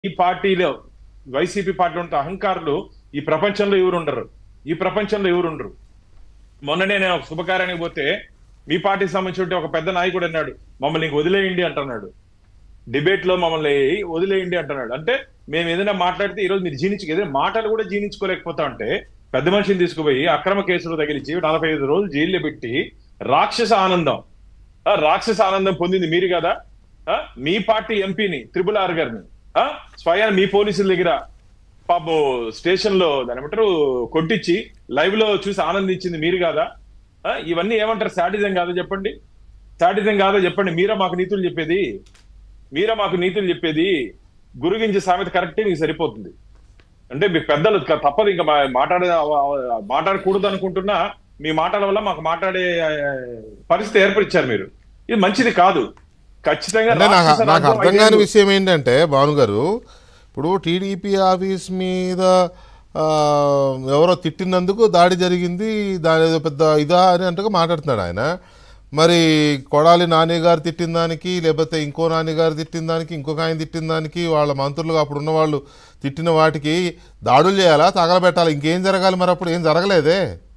ఈ పార్టీలో వైసీపీ పార్టీలో ఉన్న అహంకారులు ఈ ప్రపంచంలో ఎవరు ఉండరు ఈ ప్రపంచంలో ఎవరు ఉండరు మొన్ననే నేను ఒక శుభకార్యానికి పోతే మీ పార్టీకి సంబంధించి ఒక పెద్ద నాయకుడు అన్నాడు మమ్మల్ని ఇంక వదిలేయండి అంటున్నాడు డిబేట్ లో మమ్మల్ని వదిలేయండి అంటున్నాడు అంటే మేము ఏదైనా మాట్లాడితే ఈ రోజు మీరు జీర్ణించు ఏదైనా మాటలు కూడా జీర్ణించుకోలేకపోతా ఉంటే పెద్ద మనిషిని తీసుకుపోయి అక్రమ కేసులు తగిలించి నలభై ఐదు రోజులు జైల్లో పెట్టి రాక్షస ఆనందం ఆ, రాక్షస ఆనందం పొందింది మీరు కదా ఆ, మీ పార్టీ ఎంపీని త్రిపుల్ ఆర్ గారిని ఆ, స్వయాన మీ పోలీసుల దగ్గర పాపం స్టేషన్ లో దాని ఏమంటారు కొట్టించి లైవ్ లో చూసి ఆనందించింది మీరు కాదా ఆ, ఇవన్నీ ఏమంటారు శాడిజం కాదా చెప్పండి శాడిజం కాదా చెప్పండి మీరా మాకు నీతులు చెప్పేది మీరా మాకు నీతులు చెప్పేది గురుగింజ సామెత కరెక్టే మీకు సరిపోతుంది అంటే మీ పెద్దలు క- తప్పదు ఇంకా మా- మాట్లాడే మాట్లాడకూడదు అనుకుంటున్నా మీ మాటల వల్ల మాకు మాట్లాడే ఆ, పరిస్థితి ఏర్పరిచారు మీరు ఇది మంచిది కాదు ఖచ్చితంగా అంటే నాకు రాక్షస నాకు రాజ్యం అర్థం కాని ఐదేళ్ళు- విషయం ఏంటంటే భాను గారు ఇప్పుడు టీడీపీ ఆఫీస్ మీద ఆ, ఎవరో తిట్టినందుకు దాడి జరిగింది దాని ఏదో పెద్ద ఇదా అని అంటగా మాట్లాడుతున్నాడు ఆయన మరి కొడాలి నాని గారు తిట్టిన దానికి లేకపోతే ఇంకో నాని గారు తిట్టిన దానికి ఇంకొక ఆయన తిట్టిన దానికి వాళ్ళ మంత్రులుగా అప్పుడు ఉన్న వాళ్ళు తిట్టిన వాటికి దాడులు చేయాలా తగలబెట్టాలి ఇంకేం జరగాలి మరి అప్పుడు ఏం జరగలేదే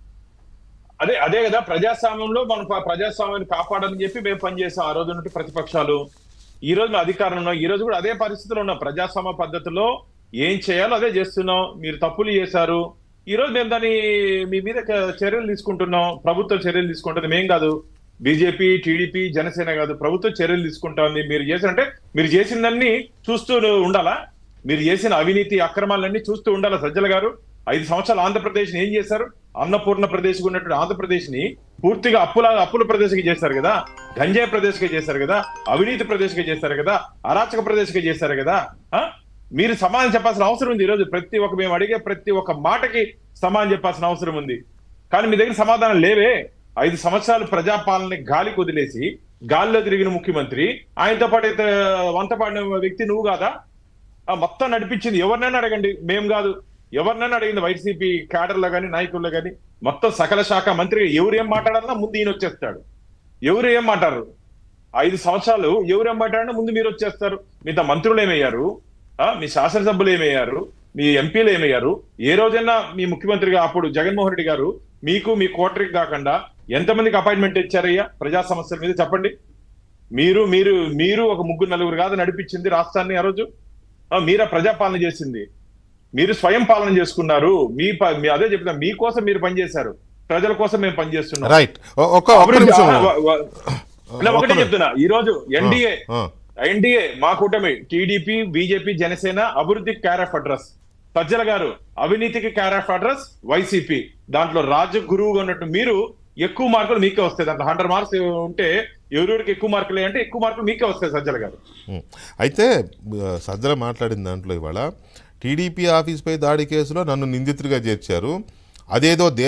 అదే అదే కదా ప్రజాస్వామ్యంలో మనం ప- ప్రజాస్వామ్యాన్ని కాపాడాలని చెప్పి మేము పనిచేసాం ఆ రోజు నుండి ప్రతిపక్షాలు ఈ రోజు మేము అధికారంలో ఉన్నాం ఈ రోజు కూడా అదే పరిస్థితిలో ఉన్నాం ప్రజాస్వామ్య పద్ధతిలో ఏం చేయాలో అదే చేస్తున్నాం మీరు తప్పులు చేశారు ఈ రోజు మేము దాన్ని మీ మీద క- చర్యలు తీసుకుంటున్నాం ప్రభుత్వం చర్యలు తీసుకుంటుంది మేం కాదు బీజేపీ టీడీపీ జనసేన కాదు ప్రభుత్వం చర్యలు తీసుకుంటుంది మీరు చేసిన అంటే మీరు చేసిందన్నీ చూస్తూ ఉండాలా మీరు చేసిన అవినీతి అక్రమాలన్నీ చూస్తూ ఉండాలా సజ్జల గారు ఐదు సంవత్సరాలు ఆంధ్రప్రదేశ్ ఏం చేశారు అన్నపూర్ణ ప్రదేశ్ ఉన్నటువంటి ఆంధ్రప్రదేశ్ ని పూర్తిగా అప్పుల అప్పుల ప్రదేశ్కి చేశారు కదా గంజాయి ప్రదేశ్కి చేశారు కదా అవినీతి ప్రదేశ్కి చేశారు కదా అరాచక ప్రదేశ్కి చేశారు కదా ఆ? మీరు సమాధానం చెప్పాల్సిన అవసరం ఉంది ఈరోజు ప్రతి ఒక్క మేము అడిగే ప్రతి ఒక్క మాటకి సమాధానం చెప్పాల్సిన అవసరం ఉంది కానీ మీ దగ్గర సమాధానం లేవే ఐదు సంవత్సరాలు ప్రజాపాలన గాలికి వదిలేసి గాలిలో తిరిగిన ముఖ్యమంత్రి ఆయనతో పాటు అయితే వంత పాడిన వ్యక్తి నువ్వు కాదా ఆ మొత్తం నడిపించింది ఎవరినైనా అడగండి మేం కాదు ఎవరినైనా అడిగింది వైసీపీ క్యాడర్లో కానీ నాయకుల్లో కానీ మొత్తం సకల శాఖ మంత్రి ఎవరు ఏం మాట్లాడాలన్నా ముందు ఈయన వచ్చేస్తాడు ఎవరు ఏం మాట్లాడరు ఐదు సంవత్సరాలు ఎవరు ఏం మాట్లాడినా ముందు మీరు వచ్చేస్తారు మిగతా మంత్రులు ఏమయ్యారు ఆ, మీ శాసనసభ్యులు ఏమయ్యారు మీ ఎంపీలు ఏమయ్యారు ఏ రోజైనా మీ ముఖ్యమంత్రిగా అప్పుడు జగన్మోహన్ రెడ్డి గారు మీకు మీ కోటరికి కాకుండా ఎంతమందికి అపాయింట్మెంట్ ఇచ్చారయ్యా ప్రజా సమస్యల మీద చెప్పండి మీరు మీరు మీరు ఒక ముగ్గురు నలుగురు కాదు నడిపించింది రాష్ట్రాన్ని ఆ రోజు ఆ, మీరా ప్రజాపాలన చేసింది మీరు స్వయం పాలన చేసుకున్నారు మీ ప- మీ అదే చెప్తున్నా మీకోసం మీరు పనిచేశారు ప్రజల కోసం మేము పనిచేస్తున్నాం రైట్ ఒ- ఒక్క ఒక్క అభివృద్ధి- నిమిషం ఆ, వ- వ- ఇలా ఒకటే ఒక్క చెప్తున్నా ఈ రోజు ఎన్డీఏ ఆ, ఎన్డీఏ మా కూటమి టీడీపీ బీజేపీ జనసేన అభివృద్ధికి క్యార్ ఆఫ్ అడ్రస్ సజ్జల గారు అవినీతికి క్యార్ ఆఫ్ అడ్రస్ వైసీపీ దాంట్లో రాజ గురువుగా ఉన్నట్టు మీరు ఎక్కువ మార్కులు మీకే వస్తాయి దాంట్లో హండ్రెడ్ మార్క్స్ ఉంటే ఎవరెవరికి ఎక్కువ మార్కులు అంటే ఎక్కువ మార్కులు మీకే వస్తాయి సజ్జల గారు ఉం. అయితే ఆ, సజ్జల మాట్లాడిన దాంట్లో ఇవాళ టీడీపీ ఆఫీస్పై దాడి కేసులో నన్ను నిందితుడిగా చేర్చారు అదేదో